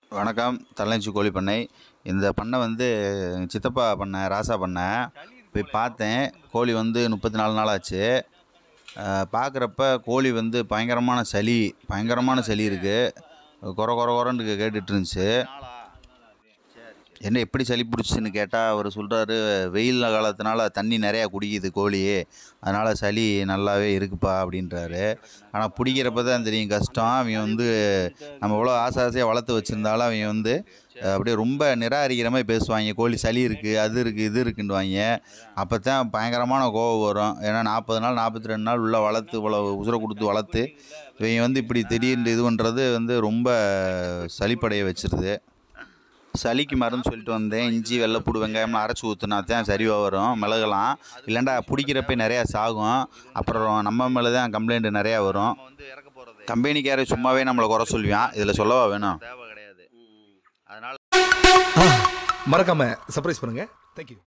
வணக்கம் தள்ளஞ்சி கோழி பண்ணை இந்த பண்ணை வந்து எங்க சித்தப்பா பண்ணை ராசா பண்ணை போய் பார்த்தேன் கோழி வந்து முப்பத்தி நாலு நாள் ஆச்சு பார்க்குறப்ப கோழி வந்து பயங்கரமான சளி பயங்கரமான சளி இருக்குது கொர கொர கொரன்னு கேட்டுட்டு இருந்துச்சு என்ன எப்படி சளி பிடிச்சின்னு கேட்டால் அவர் சொல்கிறாரு வெயில் காலத்தினால தண்ணி நிறையா குடிக்குது கோழி அதனால் சளி நல்லாவே இருக்குப்பா அப்படின்றாரு ஆனால் பிடிக்கிறப்ப தான் தெரியும் கஷ்டம் அவங்க வந்து நம்ம எவ்வளோ ஆசை ஆசையாக வளர்த்து வச்சுருந்தாலும் அவங்க வந்து அஹ், அப்படியே ரொம்ப நிராகரிக்கிற மாதிரி பேசுவாங்க கோழி சளி இருக்குது அது இருக்குது இது இருக்குன்னுவாங்க அப்போ தான் பயங்கரமான கோவம் வரும் ஏன்னா நாற்பது நாள் நாற்பத்தி ரெண்டு நாள் உள்ளே வளர்த்து இவ்வளோ உசுரை கொடுத்து வளர்த்து இவங்க வந்து இப்படி திடீர்னு இது பண்ணுறது வந்து ரொம்ப சளிப்படைய வச்சிருது சளிக்கு மருந்து சொல்லிட்டு வந்தேன் இஞ்சி வெள்ளைப்பூடு வெங்காயம்லாம் அரைச்சி ஊற்றுனா தான் சரிவாக வரும் மிளகெல்லாம் இல்லைண்டா பிடிக்கிறப்ப நிறையா சாகும் அப்புறம் நம்ம மேலே தான் கம்ப்ளைண்ட் நிறையா வரும் கம்பெனிக்கார சும்மாவே நம்மளை குறை சொல்லுவான் இதில் சொல்லவா வேணும் தேவை கிடையாது அதனால் மறக்காம சர்ப்ரைஸ் பண்ணுங்க தேங்க்யூ